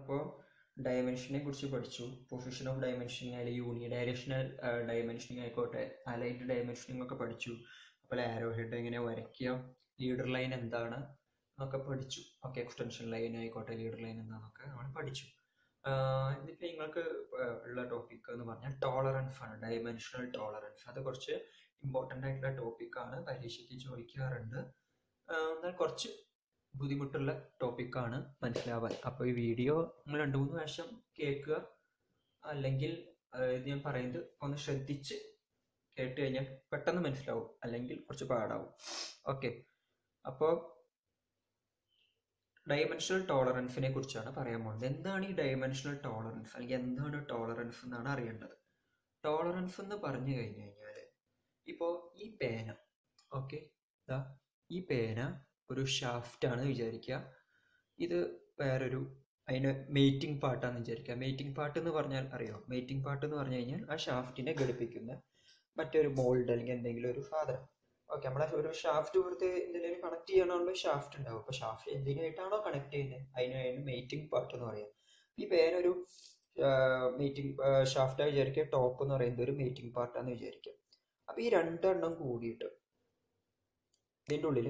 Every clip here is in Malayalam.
അപ്പോൾ ഡയമെൻഷനെ കുറിച്ച് പഠിച്ചു പൊസിഷൻ ഓഫ് ഡയമെൻഷനിങ് അല്ലെങ്കിൽ യൂണി ഡയറക്ഷണൽ ഡയമെൻഷനിങ് ആയിക്കോട്ടെ അലൈൻഡ് ഡയമെൻഷനിങ് ഒക്കെ പഠിച്ചു അപ്പോൾ ആരോ ഹെഡ് എങ്ങനെ വരയ്ക്കുക ലീഡർ ലൈൻ എന്താണ് എന്നൊക്കെ പഠിച്ചു ഓക്കെ എക്സ്റ്റൻഷൻ ലൈൻ ആയിക്കോട്ടെ ലീഡർ ലൈൻ എന്താണെന്നൊക്കെ നമ്മൾ പഠിച്ചു ഇതിപ്പോൾ നിങ്ങൾക്ക് ഉള്ള ടോപ്പിക് എന്ന് പറഞ്ഞാൽ ടോളറൻസ് ആണ് ഡയമെൻഷണൽ ടോളറൻസ് അത് കുറച്ച് ഇമ്പോർട്ടൻ്റ് ആയിട്ടുള്ള ടോപ്പിക്കാണ് പരീക്ഷയ്ക്ക് ചോദിക്കാറുണ്ട് എന്നാൽ കുറച്ച് ബുദ്ധിമുട്ടുള്ള ടോപ്പിക്കാണ് മനസ്സിലാവാൻ അപ്പോൾ ഈ വീഡിയോ നിങ്ങൾ രണ്ട് മൂന്ന് പ്രാവശ്യം കേൾക്കുക അല്ലെങ്കിൽ ഇത് ഞാൻ പറയുന്നത് ഒന്ന് ശ്രദ്ധിച്ച് കേട്ട് കഴിഞ്ഞാൽ പെട്ടെന്ന് മനസ്സിലാവും അല്ലെങ്കിൽ കുറച്ച് പാടാവും ഓക്കെ അപ്പോൾ ഡയമെൻഷണൽ ടോളറൻസിനെ കുറിച്ചാണ് പറയാൻ പോകുന്നത് എന്താണ് ഈ ഡയമെൻഷണൽ ടോളറൻസ് അല്ലെങ്കിൽ എന്താണ് ടോളറൻസ് എന്നാണ് അറിയേണ്ടത് ടോളറൻസ് എന്ന് പറഞ്ഞു കഴിഞ്ഞു കഴിഞ്ഞാൽ ഇപ്പോൾ ഈ പേന ഓക്കെ ഇതാ ഈ പേന ഒരു ഷാഫ്റ്റ് ആണ് വിചാരിക്കുക ഇത് വേറൊരു അതിന് മേറ്റിംഗ് പാർട്ടാന്ന് വിചാരിക്കുക മേറ്റിംഗ് പാർട്ട് എന്ന് പറഞ്ഞാൽ അറിയോ മേറ്റിംഗ് പാർട്ട് എന്ന് പറഞ്ഞു കഴിഞ്ഞാൽ ആ ഷാഫ്റ്റിനെ ഘടിപ്പിക്കുന്ന മറ്റൊരു മോൾഡ് അല്ലെങ്കിൽ എന്തെങ്കിലും ഒരു സാധനം ഓക്കെ നമ്മളെ ഒരു ഷാഫ്റ്റ് കൊടുത്ത് എന്തെങ്കിലും കണക്ട് ചെയ്യാനുള്ള ഷാഫ്റ്റ് ഉണ്ടാവും അപ്പോൾ ഷാഫ്റ്റ് എന്തിനായിട്ടാണോ കണക്ട് ചെയ്യുന്നത് അതിനായിരുന്നു മേറ്റിംഗ് പാർട്ട് എന്ന് പറയാം ഈ പേന ഒരു മീറ്റിംഗ് ഷാഫ്റ്റ് വിചാരിക്കുക ടോപ്പ് എന്ന് പറയുന്നത് ഒരു മീറ്റിംഗ് പാർട്ടാന്ന് വിചാരിക്കുക അപ്പോൾ ഈ രണ്ടെണ്ണം കൂടിയിട്ട് ഇതിൻ്റെ ഉള്ളിൽ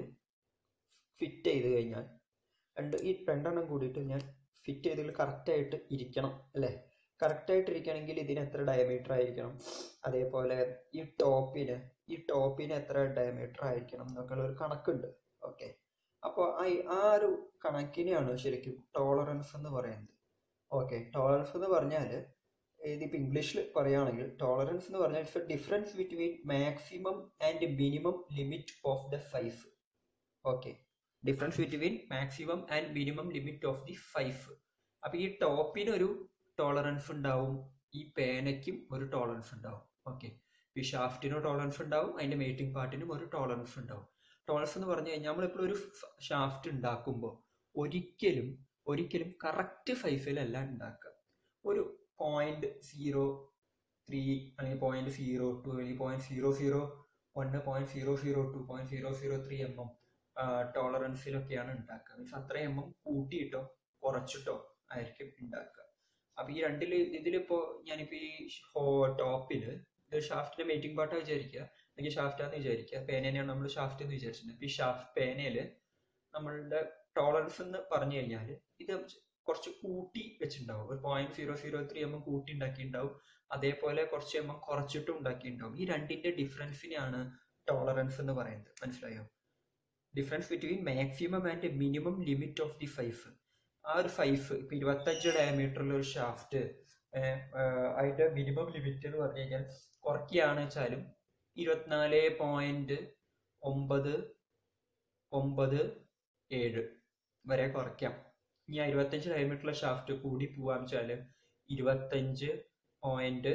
ഫിറ്റ് ചെയ്ത് കഴിഞ്ഞാൽ രണ്ട് ഈ രണ്ടെണ്ണം കൂടിയിട്ട് ഞാൻ ഫിറ്റ് ചെയ്തതിൽ കറക്റ്റായിട്ട് ഇരിക്കണം അല്ലേ കറക്റ്റായിട്ട് ഇരിക്കണമെങ്കിൽ ഇതിന് എത്ര ഡയമീറ്റർ ആയിരിക്കണം അതേപോലെ ഈ ടോപ്പിന് ഈ ടോപ്പിന് എത്ര ഡയമീറ്റർ ആയിരിക്കണം എന്നൊക്കെ ഒരു കണക്കുണ്ട് ഓക്കെ അപ്പോൾ ആ ഒരു കണക്കിനെയാണ് ശരിക്കും ടോളറൻസ് എന്ന് പറയുന്നത് ഓക്കെ ടോളറൻസ് എന്ന് പറഞ്ഞാൽ ഇതിപ്പോൾ ഇംഗ്ലീഷിൽ പറയുകയാണെങ്കിൽ ടോളറൻസ് എന്ന് പറഞ്ഞാൽ it's a difference between maximum and minimum limit of the five okay difference between maximum and minimum limit of the five അപ്പോൾ ഈ ടോപ്പിനൊരു ടോളറൻസ് ഉണ്ടാവും ഈ പേനയ്ക്കും ഒരു ടോളറൻസ് ഉണ്ടാവും ഓക്കെ ഈ ഷാഫ്റ്റിനും ടോളറൻസ് ഉണ്ടാവും അതിൻ്റെ മേറ്റിംഗ് പാർട്ടിനും ഒരു ടോളറൻസ് ഉണ്ടാവും ടോളറൻസ് എന്ന് പറഞ്ഞു കഴിഞ്ഞാൽ നമ്മളിപ്പോൾ ഒരു ഷാഫ്റ്റ് ഉണ്ടാക്കുമ്പോൾ ഒരിക്കലും ഒരിക്കലും കറക്റ്റ് ഫൈഫിലല്ല ഉണ്ടാക്കുക ഒരു പോയിന്റ് സീറോ ത്രീ അല്ലെങ്കിൽ പോയിന്റ് സീറോ ടു അല്ലെങ്കിൽ പോയിന്റ് സീറോ സീറോ ഒന്ന് point zero zero two point zero zero three M M ടോളറൻസിലൊക്കെയാണ് ഉണ്ടാക്കുക മീൻസ് അത്ര എം എം കൂട്ടിയിട്ടോ കുറച്ചിട്ടോ ആയിരിക്കും ഉണ്ടാക്കുക അപ്പൊ ഈ രണ്ടില് ഇതിലിപ്പോ ഞാനിപ്പോ ഈ ടോപ്പിൽ ഇത് ഷാഫ്റ്റിന്റെ മേറ്റിംഗ് പാർട്ടാ വിചാരിക്കുക അല്ലെങ്കിൽ ഷാഫ്റ്റാന്ന് വിചാരിക്കുക പേനയാണ് നമ്മൾ ഷാഫ്റ്റ് എന്ന് വിചാരിച്ചിട്ടുണ്ട് അപ്പൊ ഈ ഷാഫ്റ്റ് പേനയില് നമ്മളുടെ ടോളറൻസ് എന്ന് പറഞ്ഞു കഴിഞ്ഞാൽ ഇത് കുറച്ച് കൂട്ടി വെച്ചിട്ടുണ്ടാവും ഒരു point zero zero three M M കൂട്ടി ഉണ്ടാക്കിയിട്ടുണ്ടാവും അതേപോലെ കുറച്ച് എം എം കുറച്ചിട്ടും ഉണ്ടാക്കിയിട്ടുണ്ടാവും ഈ രണ്ടിന്റെ ഡിഫറൻസിനെയാണ് ടോളറൻസ് എന്ന് പറയുന്നത് മനസ്സിലായോ difference between maximum and minimum limit of the five ആ ഒരു ഫൈവ് ഇപ്പൊ ഇരുപത്തഞ്ച് ഡയമീറ്ററിൽ ഒരു ഷാഫ്റ്റ് അതിന്റെ മിനിമം ലിമിറ്റ് എന്ന് പറഞ്ഞു കഴിഞ്ഞാൽ കുറയ്ക്കുകയാണ് വെച്ചാലും ഇരുപത്തിനാല് പോയിന്റ് ഒമ്പത് ഒമ്പത് ഏഴ് വരെ കുറയ്ക്കാം ഇനി ആ ഇരുപത്തഞ്ച് ഡയമീറ്ററിലെ ഷാഫ്റ്റ് കൂടി പോവാന്ന് വെച്ചാൽ ഇരുപത്തഞ്ച് പോയിന്റ്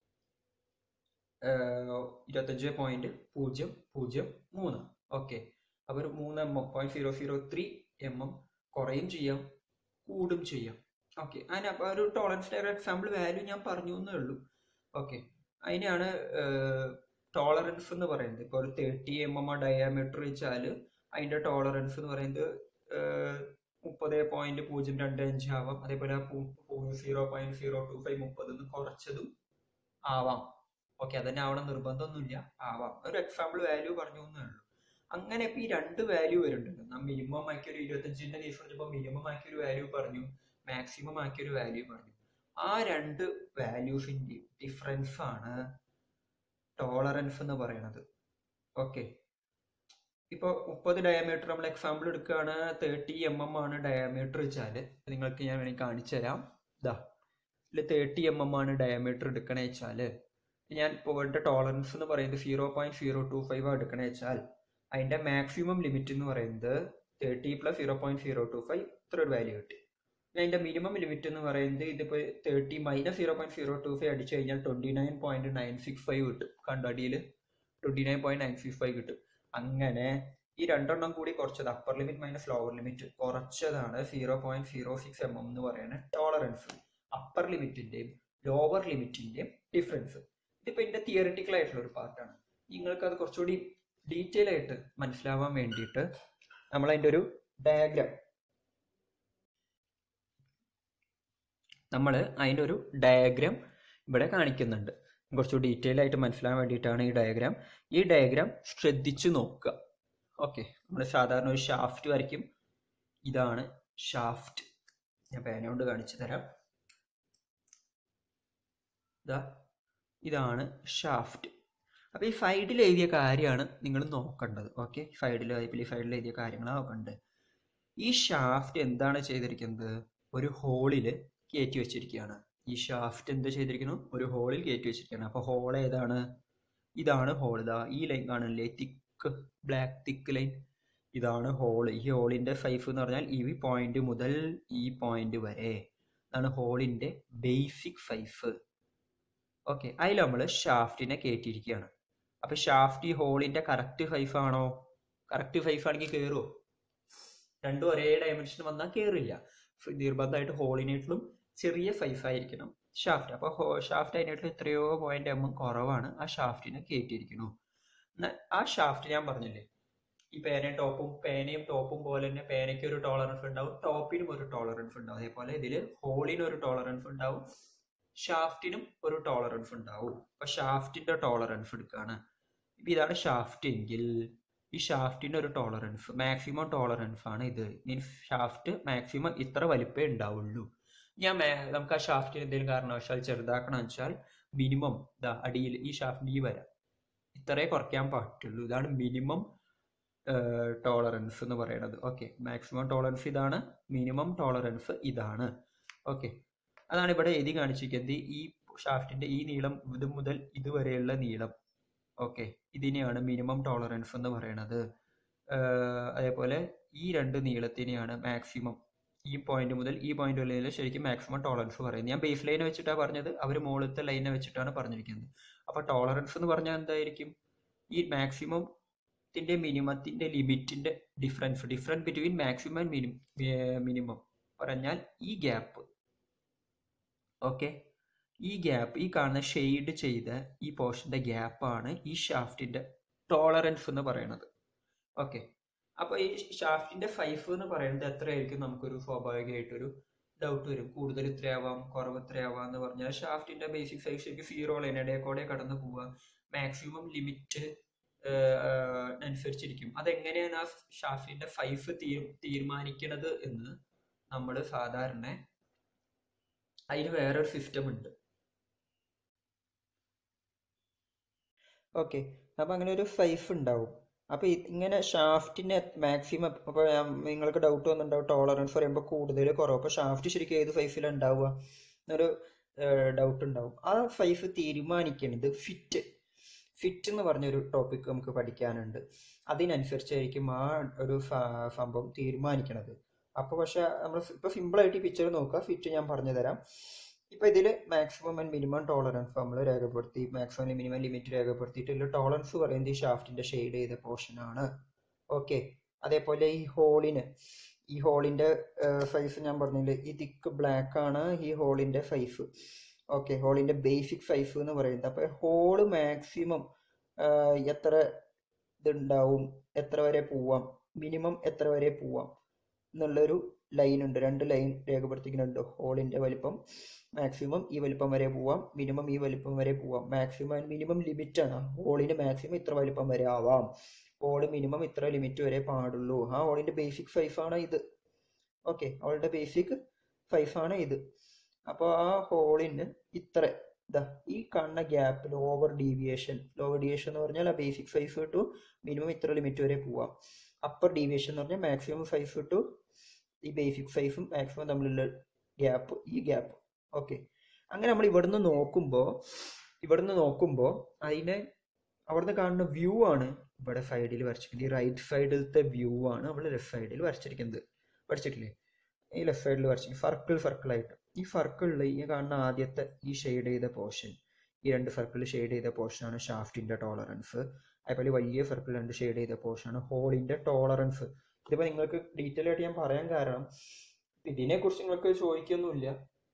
ഇരുപത്തഞ്ച് പോയിന്റ് പൂജ്യം പൂജ്യം മൂന്ന് ഓക്കെ അപ്പോൾ ഒരു മൂന്ന് M M point zero zero three M M കുറയും ചെയ്യാം കൂടും ചെയ്യാം ഓക്കെ അതിന് അപ്പോൾ ഒരു ടോളറൻസിൻ്റെ ഒരു എക്സാമ്പിൾ വാല്യൂ ഞാൻ പറഞ്ഞു എന്നേ ഉള്ളൂ ഓക്കെ അതിനെയാണ് ടോളറൻസ് എന്ന് പറയുന്നത് ഇപ്പോൾ ഒരു തേർട്ടി എം എം ഡയാമീറ്റർ വെച്ചാൽ അതിൻ്റെ ടോളറൻസ് എന്ന് പറയുന്നത് മുപ്പത് പോയിന്റ് പൂജ്യം രണ്ട് അഞ്ച് ആവാം അതേപോലെ zero point zero two five മുപ്പത് കുറച്ചതും ആവാം ഓക്കെ അതന്നെ ആവണം നിർബന്ധമൊന്നുമില്ല ആവാം ഒരു എക്സാമ്പിൾ വാല്യൂ പറഞ്ഞു എന്നേ ഉള്ളൂ അങ്ങനെ ഇപ്പൊ ഈ രണ്ട് വാല്യൂ വരുന്നുണ്ട് നാം മിനിമം ആക്കി ഒരു ഇരുപത്തഞ്ചിന്റെ കേസ് പറഞ്ഞപ്പോൾ മിനിമം ആക്കി ഒരു വാല്യൂ പറഞ്ഞു മാക്സിമം ആക്കി ഒരു വാല്യൂ പറഞ്ഞു ആ രണ്ട് വാല്യൂസിന്റെ ഡിഫറൻസ് ആണ് ടോളറൻസ് എന്ന് പറയുന്നത് ഓക്കെ ഇപ്പൊ മുപ്പത് ഡയമീറ്റർ നമ്മൾ എക്സാമ്പിൾ എടുക്കുകയാണ് തേർട്ടി എം എം ആണ് ഡയമീറ്റർ വെച്ചാൽ നിങ്ങൾക്ക് ഞാൻ വേണമെങ്കിൽ കാണിച്ചു തരാം ഇതാ ഇതിൽ തേർട്ടി എം എം ആണ് ഡയമീറ്റർ എടുക്കണേ വെച്ചാൽ ഞാൻ ഇപ്പോൾ ഇവിടെ ടോളറൻസ് എന്ന് പറയുന്നത് zero point zero two five എടുക്കണേ വെച്ചാൽ അതിന്റെ മാക്സിമം ലിമിറ്റ് എന്ന് പറയുന്നത് thirty plus zero point zero two five ഇത്ര ഒരു വാല്യൂ കിട്ടി അതിന്റെ മിനിമം ലിമിറ്റ് എന്ന് പറയുന്നത് ഇതിപ്പോൾ thirty minus zero point zero two five അടിച്ചു കഴിഞ്ഞാൽ twenty nine point nine six five കിട്ടും കണ്ടു അടിയിൽ twenty nine point nine six five കിട്ടും അങ്ങനെ ഈ രണ്ടെണ്ണം കൂടി കുറച്ചത് upper limit minus lower limit കുറച്ചതാണ് zero point zero six M M എന്ന് പറയുന്ന ടോളറൻസ് അപ്പർ ലിമിറ്റിന്റെയും ലോവർ ലിമിറ്റിന്റെയും ഡിഫറൻസ് ഇതിപ്പോ ഇതിന്റെ തിയറിറ്റിക്കൽ ആയിട്ടുള്ള ഒരു പാർട്ടാണ് നിങ്ങൾക്ക് അത് കുറച്ചുകൂടി ഡീറ്റെയിൽ ആയിട്ട് മനസ്സിലാവാൻ വേണ്ടിയിട്ട് നമ്മൾ അതിൻ്റെ ഒരു ഡയഗ്രാം നമ്മൾ അതിൻ്റെ ഒരു ഡയഗ്രാം ഇവിടെ കാണിക്കുന്നുണ്ട് കുറച്ച് ഡീറ്റെയിൽ ആയിട്ട് മനസ്സിലാൻ വേണ്ടിയിട്ടാണ് ഈ ഡയഗ്രാം ഈ ഡയഗ്രാം ശ്രദ്ധിച്ചു നോക്കുക ഓക്കെ നമ്മൾ സാധാരണ ഒരു ഷാഫ്റ്റ് വരയ്ക്കും ഇതാണ് ഷാഫ്റ്റ് ഞാൻ പേന കൊണ്ട് കാണിച്ചു തരാം ഇതാ ഇതാണ് ഷാഫ്റ്റ് അപ്പോൾ ഈ ഫൈഡിൽ എഴുതിയ കാര്യമാണ് നിങ്ങൾ നോക്കേണ്ടത് ഓക്കെ ഫൈഡിൽ ഈ ഫൈഡിൽ എഴുതിയ കാര്യങ്ങളാണ് നോക്കേണ്ടത് ഈ ഷാഫ്റ്റ് എന്താണ് ചെയ്തിരിക്കുന്നത് ഒരു ഹോളിൽ കയറ്റി വെച്ചിരിക്കുകയാണ് ഈ ഷാഫ്റ്റ് എന്ത് ചെയ്തിരിക്കുന്നു ഒരു ഹോളിൽ കയറ്റി വെച്ചിരിക്കുകയാണ് അപ്പോൾ ഹോൾ ഏതാണ് ഇതാണ് ഹോൾ ഇതാ ഈ ലൈൻ കാണില്ലേ തിക്ക് ബ്ലാക്ക് തിക്ക് ലൈൻ ഇതാണ് ഹോൾ ഈ ഹോളിന്റെ ഫൈഫ് എന്ന് പറഞ്ഞാൽ ഈ പോയിന്റ് മുതൽ ഈ പോയിന്റ് വരെ ഇതാണ് ഹോളിന്റെ ബേസിക് ഫൈഫ് ഓക്കെ അതിൽ നമ്മൾ ഷാഫ്റ്റിനെ കയറ്റിയിരിക്കുകയാണ് അപ്പൊ ഷാഫ്റ്റ് ഈ ഹോളിന്റെ കറക്റ്റ് ഫൈഫ് ആണോ കറക്റ്റ് ഫൈഫ് ആണെങ്കിൽ കയറുമോ രണ്ടും ഒരേ ഡയമെൻഷൻ വന്നാൽ കയറില്ല നിർബന്ധമായിട്ട് ഹോളിനേട്ടിലും ചെറിയ ഫൈഫ് ആയിരിക്കണം ഷാഫ്റ്റ് അപ്പോൾ ഷാഫ്റ്റ് അതിനായിട്ട് എത്രയോ പോയിന്റ് എം കുറവാണ് ആ ഷാഫ്റ്റിനെ കയറ്റിയിരിക്കുന്നു ആ ഷാഫ്റ്റ് ഞാൻ പറഞ്ഞില്ലേ ഈ പേനയും ടോപ്പും പേനയും ടോപ്പും പോലെ തന്നെ പേനയ്ക്ക് ഒരു ടോളറൻസ് ഉണ്ടാവും ടോപ്പിനും ഒരു ടോളറൻസ് ഉണ്ടാവും അതേപോലെ ഇതിൽ ഹോളിന് ഒരു ടോളറൻസ് ഉണ്ടാവും ഷാഫ്റ്റിനും ഒരു ടോളറൻസ് ഉണ്ടാവും അപ്പൊ ഷാഫ്റ്റിന്റെ ടോളറൻസ് എടുക്കുകയാണ് ഇപ്പൊ ഇതാണ് ഷാഫ്റ്റ് എങ്കിൽ ഈ ഷാഫ്റ്റിന്റെ ഒരു ടോളറൻസ് മാക്സിമം ടോളറൻസ് ആണ് ഇത് മീൻസ് ഷാഫ്റ്റ് മാക്സിമം ഇത്ര വലിപ്പേ ഉണ്ടാവുള്ളൂ ഞാൻ നമുക്ക് ആ ഷാഫ്റ്റിന് എന്തെങ്കിലും കാരണവശാൽ ചെറുതാക്കണം വെച്ചാൽ മിനിമം ഇതാ അടിയിൽ ഈ ഷാഫ്റ്റിന് ഈ വരാം ഇത്രേ കുറയ്ക്കാൻ പറ്റുള്ളൂ ഇതാണ് മിനിമം ടോളറൻസ് എന്ന് പറയുന്നത് ഓക്കെ മാക്സിമം ടോളറൻസ് ഇതാണ് മിനിമം ടോളറൻസ് ഇതാണ് ഓക്കെ അതാണ് ഇവിടെ എഴുതി കാണിച്ചിരിക്കുന്നത് ഈ ഷാഫ്റ്റിന്റെ ഈ നീളം ഇത് മുതൽ ഇതുവരെയുള്ള നീളം ഓക്കെ ഇതിനെയാണ് മിനിമം ടോളറൻസ് എന്ന് പറയുന്നത് അതേപോലെ ഈ രണ്ട് നീളത്തിനെയാണ് മാക്സിമം ഈ പോയിന്റ് മുതൽ ഈ പോയിന്റ് വരെ ശരിക്കും മാക്സിമം ടോളറൻസ് പറയുന്നത് ഞാൻ ബേസ് ലൈനെ വെച്ചിട്ടാണ് പറഞ്ഞത് അവർ മുകളിലത്തെ ലൈനെ വെച്ചിട്ടാണ് പറഞ്ഞിരിക്കുന്നത് അപ്പോൾ ടോളറൻസ് എന്ന് പറഞ്ഞാൽ എന്തായിരിക്കും ഈ മാക്സിമം ത്തിന്റെ മിനിമത്തിന്റെ ലിമിറ്റിന്റെ difference difference between maximum and minimum minimum പറഞ്ഞാൽ ഈ ഗ്യാപ്പ് ഓക്കെ ഈ ഗ്യാപ്പ് ഈ കാണുന്ന ഷെയ്ഡ് ചെയ്ത ഈ പോർഷന്റെ ഗ്യാപ്പാണ് ഈ ഷാഫ്റ്റിന്റെ ടോളറൻസ് എന്ന് പറയുന്നത് ഓക്കെ അപ്പോൾ ഈ ഷാഫ്റ്റിന്റെ ഫൈഫ് എന്ന് പറയുന്നത് എത്രയായിരിക്കും നമുക്കൊരു സ്വാഭാവികമായിട്ടൊരു ഡൗട്ട് വരും കൂടുതൽ ഇത്രയാവാം കുറവ് ഇത്രയാവാം എന്ന് പറഞ്ഞാൽ ഷാഫ്റ്റിന്റെ ബേസിക് സൈസ് ശരിക്കും സീറോ ലൈനയുടെ കൂടെ കടന്നു പോവുക മാക്സിമം ലിമിറ്റ് അനുസരിച്ചിരിക്കും അതെങ്ങനെയാണ് ആ ഷാഫിന്റെ ഫൈഫ് തീരുമാനിക്കണത് എന്ന് നമ്മൾ സാധാരണ അതിന് വേറൊരു സിസ്റ്റം ഉണ്ട് ഓക്കെ അപ്പൊ അങ്ങനെ ഒരു ഫൈഫ് ഉണ്ടാവും അപ്പൊ ഇങ്ങനെ ഷാഫ്റ്റിന് മാക്സിമം അപ്പൊ നിങ്ങൾക്ക് ഡൗട്ട് വന്നിട്ടുണ്ടാവും ടോളറൻസ് പറയുമ്പോൾ കൂടുതൽ കുറവ് അപ്പൊ ഷാഫ്റ്റ് ശരിക്കും ഏത് ഫൈഫിലാണ് ഉണ്ടാവുക എന്നൊരു ഡൗട്ട് ഉണ്ടാവും ആ ഫൈഫ് തീരുമാനിക്കുന്നത് ഫിറ്റ് ഫിറ്റ് എന്ന് പറഞ്ഞൊരു ടോപ്പിക് നമുക്ക് പഠിക്കാനുണ്ട് അതിനനുസരിച്ചായിരിക്കും ആ ഒരു സംഭവം തീരുമാനിക്കണത് അപ്പോൾ പക്ഷെ നമ്മൾ ഇപ്പോൾ സിമ്പിളായിട്ട് ഈ പിക്ചർ നോക്കുക ഫിറ്റ് ഞാൻ പറഞ്ഞു തരാം ഇപ്പോൾ ഇതിൽ മാക്സിമം ആൻഡ് മിനിമം ടോളറൻസ് നമ്മൾ രേഖപ്പെടുത്തി മാക്സിമം മിനിമം ലിമിറ്റ് രേഖപ്പെടുത്തിയിട്ടുള്ള ടോളറൻസ് പറയുന്നത് ഈ ഷാഫ്റ്റിന്റെ ഷെയ്ഡ് ചെയ്ത പോർഷൻ ആണ് ഓക്കെ അതേപോലെ ഈ ഹോളിന് ഈ ഹോളിന്റെ സൈസ് ഞാൻ പറഞ്ഞില്ലേ ഈ തിക്ക് ബ്ലാക്ക് ആണ് ഈ ഹോളിന്റെ സൈസ് ഓക്കെ ഹോളിന്റെ ബേസിക് സൈസ് എന്ന് പറയുന്നത് അപ്പൊ ഹോള് മാക്സിമം എത്ര ഇതുണ്ടാവും എത്ര വരെ പോവാം മിനിമം എത്ര വരെ പോവാം എന്നുള്ളൊരു ലൈൻ ഉണ്ട് രണ്ട് ലൈൻ രേഖപ്പെടുത്തിക്കുന്നുണ്ട് ഹോളിന്റെ വലിപ്പം മാക്സിമം ഈ വലിപ്പം വരെ പോവാം മിനിമം ഈ വലിപ്പം വരെ പോവാം മാക്സിമം ആൻഡ് മിനിമം ലിമിറ്റ് ആണ് ഹോളിന് മാക്സിമം ഇത്ര വലിപ്പം വരെ ആവാം ഹോള് മിനിമം ഇത്ര ലിമിറ്റ് വരെ പാടുള്ളൂ ആ ഹോളിന്റെ ബേസിക് സൈസ് ആണ് ഇത് ഓക്കെ ഹോളിന്റെ ബേസിക് സൈസ് ആണ് ഇത് അപ്പോൾ ആ ഹോളിന് ഇത്ര ഇതാ ഈ കാണുന്ന gap lower deviation lower deviation എന്ന് പറഞ്ഞാൽ ആ ബേസിക് സൈസ് ടു മിനിമം ഇത്ര ലിമിറ്റ് വരെ പോവാം അപ്പർ ഡീവിയേഷൻ എന്ന് പറഞ്ഞാൽ മാക്സിമം സൈസ് ടു ഈ ബേസിക് സൈസും മാക്സിമം തമ്മിലുള്ള ഗ്യാപ്പ് ഈ ഗ്യാപ്പ് ഓക്കെ അങ്ങനെ നമ്മൾ ഇവിടുന്ന് നോക്കുമ്പോൾ ഇവിടുന്ന് നോക്കുമ്പോൾ അതിനെ അവിടുന്ന് കാണുന്ന വ്യൂ ആണ് ഇവിടെ സൈഡിൽ വരച്ചിരിക്കുന്നത് ഈ റൈറ്റ് സൈഡിലത്തെ വ്യൂ ആണ് നമ്മൾ ലെഫ്റ്റ് സൈഡിൽ വരച്ചിരിക്കുന്നത് പഠിച്ചിട്ടില്ലേ ഈ ലെഫ്റ്റ് സൈഡിൽ വരച്ചിരിക്കും സർക്കിൾ സർക്കിൾ ആയിട്ട് ഈ സർക്കിളിൽ ഈ കാണുന്ന ആദ്യത്തെ ഈ ഷെയ്ഡ് ചെയ്ത പോർഷൻ ഈ രണ്ട് സർക്കിൾ ഷെയ്ഡ് ചെയ്ത പോർഷനാണ് ഷാഫ്റ്റിന്റെ ടോളറൻസ് അതേപോലെ വലിയ സർക്കിൾ രണ്ട് ഷെയ്ഡ് ചെയ്ത പോർഷനാണ് ഹോളിന്റെ ടോളറൻസ് ഇതിപ്പോൾ നിങ്ങൾക്ക് ഡീറ്റെയിൽ ആയിട്ട് ഞാൻ പറയാൻ കാരണം ഇതിനെക്കുറിച്ച് നിങ്ങൾക്ക് ചോദിക്കൊന്നുമില്ല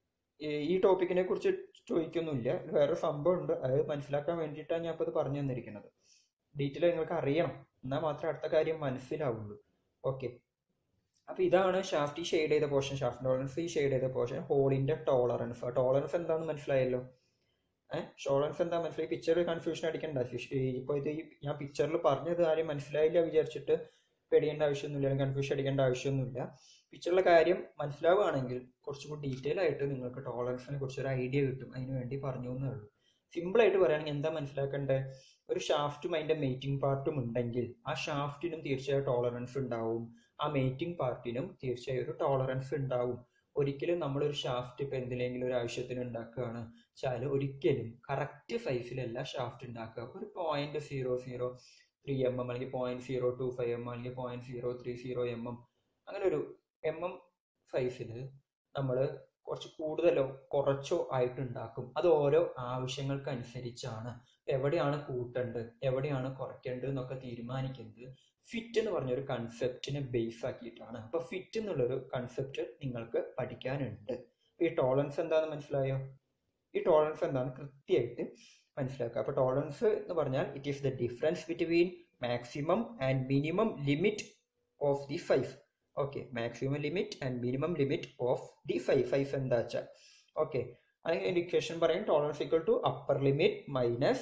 ഈ ടോപ്പിക്കിനെ കുറിച്ച് ചോദിക്കൊന്നുമില്ല വേറെ സംഭവം ഉണ്ട് അത് മനസ്സിലാക്കാൻ വേണ്ടിയിട്ടാണ് ഞാൻ ഇപ്പോൾ ഇത് പറഞ്ഞു തന്നിരിക്കുന്നത് ഡീറ്റെയിൽ നിങ്ങൾക്ക് അറിയണം എന്നാൽ മാത്രമേ അടുത്ത കാര്യം മനസ്സിലാവുള്ളൂ ഓക്കെ അപ്പൊ ഇതാണ് ഷാഫ്റ്റ് ഈ ഷെയ്ഡ് ചെയ്ത പോർഷൻ ഷാഫ്റ്റ് ടോളറൻസ് ഈ ഷെയ്ഡ് ചെയ്ത പോർഷൻ ഹോളിന്റെ ടോളറൻസ് ടോളറൻസ് എന്താണെന്ന് മനസ്സിലായല്ലോ ഏഹ് ടോളറൻസ് എന്താ മനസ്സിലായി പിക്ചർ കൺഫ്യൂഷൻ അടിക്കണ്ട ഇപ്പോൾ ഇത് ഈ ഞാൻ പിക്ചറിൽ പറഞ്ഞത് ആരും മനസ്സിലായില്ല വിചാരിച്ചിട്ട് പേടിക്കേണ്ട ആവശ്യമൊന്നുമില്ല അല്ലെങ്കിൽ കൺഫ്യൂഷൻ അടിക്കേണ്ട ആവശ്യമൊന്നുമില്ല പിക്ചറിലെ കാര്യം മനസ്സിലാവുകയാണെങ്കിൽ കുറച്ചുകൂടി ഡീറ്റെയിൽ ആയിട്ട് നിങ്ങൾക്ക് ടോളറൻസിനെ കുറിച്ച് ഒരു ഐഡിയ കിട്ടും അതിന് വേണ്ടി പറഞ്ഞു എന്നേ ഉള്ളൂ സിമ്പിൾ ആയിട്ട് പറയുകയാണെങ്കിൽ എന്താ മനസ്സിലാക്കേണ്ടത് ഒരു ഷാഫ്റ്റും അതിന്റെ മേറ്റിംഗ് പാർട്ടും ഉണ്ടെങ്കിൽ ആ ഷാഫ്റ്റിനും തീർച്ചയായും ടോളറൻസ് ഉണ്ടാവും ആ മേറ്റിംഗ് പാർട്ടിനും തീർച്ചയായും ഒരു ടോളറൻസ് ഉണ്ടാവും ഒരിക്കലും നമ്മളൊരു ഷാഫ്റ്റ് ഇപ്പം എന്തിലെങ്കിലും ഒരു ആവശ്യത്തിന് ഉണ്ടാക്കുകയാണ് വെച്ചാൽ ഒരിക്കലും കറക്റ്റ് സൈസിലല്ല ഷാഫ്റ്റ് ഉണ്ടാക്കുക ഒരു point zero zero three M M അല്ലെങ്കിൽ point zero two five M അല്ലെങ്കിൽ point zero three zero M M അങ്ങനെ ഒരു എം എം സൈസിൽ നമ്മൾ കുറച്ച് കൂടുതലോ കുറച്ചോ ആയിട്ട് ഉണ്ടാക്കും അത് ഓരോ ആവശ്യങ്ങൾക്കനുസരിച്ചാണ് എവിടെയാണ് കൂട്ടേണ്ടത് എവിടെയാണ് കുറയ്ക്കേണ്ടത് എന്നൊക്കെ തീരുമാനിക്കുന്നത് ഫിറ്റ് എന്ന് പറഞ്ഞൊരു കൺസെപ്റ്റിനെ ബേസ് ആക്കിയിട്ടാണ് അപ്പൊ ഫിറ്റ് എന്നുള്ളൊരു കൺസെപ്റ്റ് നിങ്ങൾക്ക് പഠിക്കാനുണ്ട് ഈ ടോളറൻസ് എന്താണെന്ന് മനസ്സിലായോ ഈ ടോളറൻസ് എന്താണെന്ന് കൃത്യമായിട്ട് മനസ്സിലാക്കുക അപ്പൊ ടോളറൻസ് എന്ന് പറഞ്ഞാൽ it is the difference between maximum and minimum limit of the five okay maximum limit and minimum limit of the five five എന്താ വെച്ചാൽ ഓക്കെ അല്ലെങ്കിൽ ഇൻഡിക്കേഷൻ പറയും tolerance equal to upper limit minus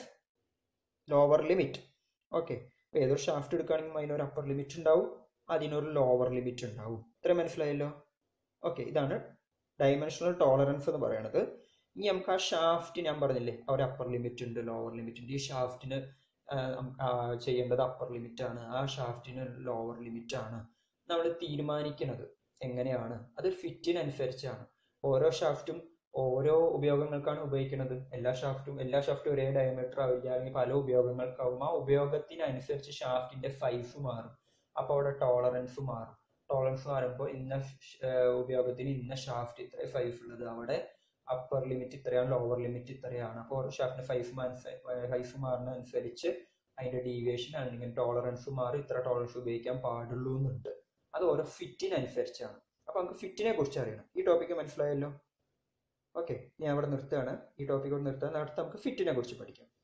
lower limit okay അപ്പോൾ ഏതൊരു ഷാഫ്റ്റ് എടുക്കുകയാണെങ്കിൽ അതിനൊരു അപ്പർ ലിമിറ്റ് ഉണ്ടാവും അതിനൊരു ലോവർ ലിമിറ്റ് ഉണ്ടാവും ഇത്രയും മനസ്സിലായല്ലോ ഓക്കെ ഇതാണ് ഡയമെൻഷണൽ ടോളറൻസ് എന്ന് പറയുന്നത് ഇനി നമുക്ക് ആ ഷാഫ്റ്റ് ഞാൻ പറഞ്ഞില്ലേ ആ ഒരു അപ്പർ ലിമിറ്റ് ഉണ്ട് ലോവർ ലിമിറ്റ് ഉണ്ട് ഈ ഷാഫ്റ്റിന് ചെയ്യേണ്ടത് അപ്പർ ലിമിറ്റ് ആണ് ആ ഷാഫ്റ്റിന് ലോവർ ലിമിറ്റ് ആണ് നമ്മൾ തീരുമാനിക്കുന്നത് എങ്ങനെയാണ് അത് ഫിറ്റിനനുസരിച്ചാണ് ഓരോ ഷാഫ്റ്റും ഓരോ ഉപയോഗങ്ങൾക്കാണ് ഉപയോഗിക്കുന്നത് എല്ലാ ഷാഫ്റ്റും എല്ലാ ഷാഫ്റ്റും ഒരേ ഡയമീറ്റർ ആവില്ല അല്ലെങ്കിൽ പല ഉപയോഗങ്ങൾക്കാവും ആ ഉപയോഗത്തിനനുസരിച്ച് ഷാഫ്റ്റിന്റെ സൈസ് മാറും അപ്പോൾ അവിടെ ടോളറൻസ് മാറും ടോളറൻസ് മാറുമ്പോൾ ഇന്ന ഉപയോഗത്തിന് ഇന്ന ഷാഫ്റ്റ് ഇത്ര സൈസ് ഉള്ളത് അവിടെ അപ്പർ ലിമിറ്റ് ഇത്രയാണ് ലോവർ ലിമിറ്റ് ഇത്രയാണ് അപ്പോൾ ഓരോ ഷാഫ്റ്റിന്റെ സൈസ് സൈസ് മാറുന്ന അനുസരിച്ച് അതിന്റെ ഡീവിയേഷൻ അല്ലെങ്കിൽ ടോളറൻസ് മാറി ഇത്ര ടോളറൻസ് ഉപയോഗിക്കാൻ പാടുള്ളൂ എന്നുണ്ട് അത് ഓരോ ഫിറ്റിനനുസരിച്ചാണ് അപ്പൊ നമുക്ക് ഫിറ്റിനെ കുറിച്ച് അറിയണം ഈ ടോപ്പിക്ക് മനസ്സിലായല്ലോ ഓക്കെ ഞാൻ അവിടെ നിർത്തുകയാണ് ഈ ടോപ്പിക് ഇവിടെ നിർത്തുകയാണ് അടുത്ത് നമുക്ക് ഫിറ്റിനെ കുറിച്ച് പഠിക്കാം